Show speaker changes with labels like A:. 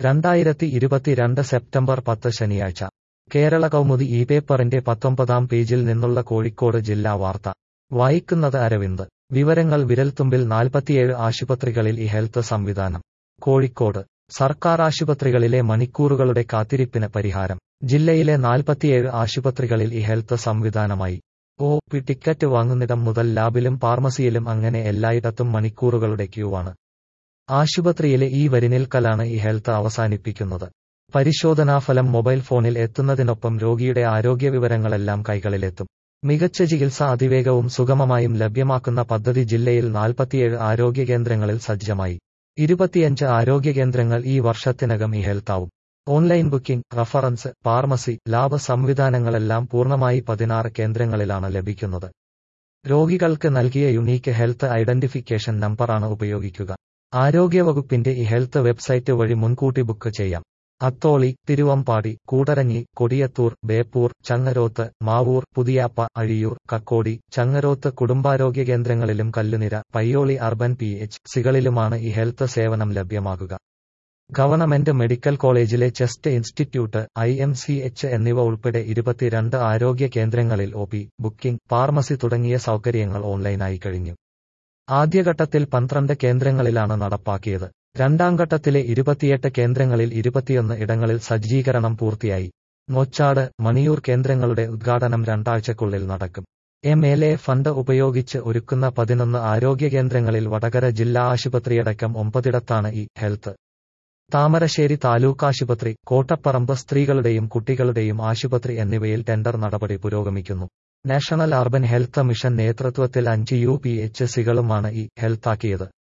A: രണ്ടായിരത്തി ഇരുപത്തിരണ്ട് സെപ്റ്റംബർ പത്ത് ശനിയാഴ്ച കേരള കൗമുദി ഈ പേപ്പറിന്റെ പത്തൊമ്പതാം പേജിൽ നിന്നുള്ള കോഴിക്കോട് ജില്ലാ വാർത്ത വായിക്കുന്നത് അരവിന്ദ് വിവരങ്ങൾ വിരൽത്തുമ്പിൽ നാൽപ്പത്തിയേഴ് ആശുപത്രികളിൽ ഇ ഹെൽത്ത് സംവിധാനം കോഴിക്കോട് സർക്കാർ ആശുപത്രികളിലെ മണിക്കൂറുകളുടെ കാത്തിരിപ്പിന് പരിഹാരം ജില്ലയിലെ നാൽപ്പത്തിയേഴ് ആശുപത്രികളിൽ ഇ ഹെൽത്ത് സംവിധാനമായി ഒ പി ടിക്കറ്റ് വാങ്ങുന്നിടം മുതൽ ലാബിലും ഫാർമസിയിലും അങ്ങനെ എല്ലായിടത്തും മണിക്കൂറുകളുടെ ക്യൂവാണ് ആശുപത്രിയിലെ ഈ വരിനിൽക്കലാണ് ഈ ഹെൽത്ത് അവസാനിപ്പിക്കുന്നത് പരിശോധനാഫലം മൊബൈൽ ഫോണിൽ എത്തുന്നതിനൊപ്പം രോഗിയുടെ ആരോഗ്യവിവരങ്ങളെല്ലാം കൈകളിലെത്തും മികച്ച ചികിത്സ അതിവേഗവും സുഗമമായും ലഭ്യമാക്കുന്ന പദ്ധതി ജില്ലയിൽ നാൽപ്പത്തിയേഴ് ആരോഗ്യ കേന്ദ്രങ്ങളിൽ സജ്ജമായി ഇരുപത്തിയഞ്ച് ആരോഗ്യ കേന്ദ്രങ്ങൾ ഈ വർഷത്തിനകം ഈ ഹെൽത്താവും online booking reference pharmacy lab സംവിധാനങ്ങളെല്ലാം പൂർണ്ണമായി പതിനാറ് കേന്ദ്രങ്ങളിലാണ് ലഭിക്കുന്നത് രോഗികൾക്ക് നൽകിയ യുണീക്ക് ഹെൽത്ത് ഐഡന്റിഫിക്കേഷൻ നമ്പറാണ് ഉപയോഗിക്കുക ആരോഗ്യവകുപ്പിന്റെ ഈ ഹെൽത്ത് വെബ്സൈറ്റ് വഴി മുൻകൂട്ടി ബുക്ക് ചെയ്യാം അത്തോളി തിരുവമ്പാടി കൂടരഞ്ഞി കൊടിയത്തൂർ ബേപ്പൂർ ചങ്ങരോത്ത് മാവൂർ പുതിയാപ്പ അഴിയൂർ കക്കോടി ചങ്ങരോത്ത് കുടുംബാരോഗ്യ കേന്ദ്രങ്ങളിലും Kallunira Payyoli urban P H സികളിലുമാണ് ഈ ഹെൽത്ത് സേവനം ലഭ്യമാകുക ഗവൺമെന്റ് മെഡിക്കൽ കോളേജിലെ chest institute I M C H എന്നിവ ഉൾപ്പെടെ ഇരുപത്തിരണ്ട് ആരോഗ്യ കേന്ദ്രങ്ങളിൽ ഒ പി ബുക്കിംഗ് ഫാർമസി തുടങ്ങിയ സൗകര്യങ്ങൾ ഓൺലൈനായി കഴിഞ്ഞു ആദ്യഘട്ടത്തിൽ പന്ത്രണ്ട് കേന്ദ്രങ്ങളിലാണ് നടപ്പാക്കിയത് രണ്ടാം ഘട്ടത്തിലെ ഇരുപത്തിയെട്ട് കേന്ദ്രങ്ങളിൽ ഇരുപത്തിയൊന്ന് ഇടങ്ങളിൽ സജ്ജീകരണം പൂർത്തിയായി നൊച്ചാട് മണിയൂർ കേന്ദ്രങ്ങളുടെ ഉദ്ഘാടനം രണ്ടാഴ്ചക്കുള്ളിൽ നടക്കും എം എൽ എ ഫണ്ട് ഉപയോഗിച്ച് ഒരുക്കുന്ന പതിനൊന്ന് ആരോഗ്യ കേന്ദ്രങ്ങളിൽ വടകര ജില്ലാ ആശുപത്രിയടക്കം ഒമ്പതിടത്താണ് ഈ ഹെൽത്ത് താമരശ്ശേരി താലൂക്ക് ആശുപത്രി കോട്ടപ്പറമ്പ് സ്ത്രീകളുടെയും കുട്ടികളുടെയും ആശുപത്രി എന്നിവയിൽ ടെൻഡർ നടപടി പുരോഗമിക്കുന്നു നാഷണൽ അർബൻ ഹെൽത്ത് മിഷൻ നേതൃത്വത്തിൽ അഞ്ച് യു പി എച്ച് സികളുമാണ് ഈ ഹെൽത്താക്കിയത്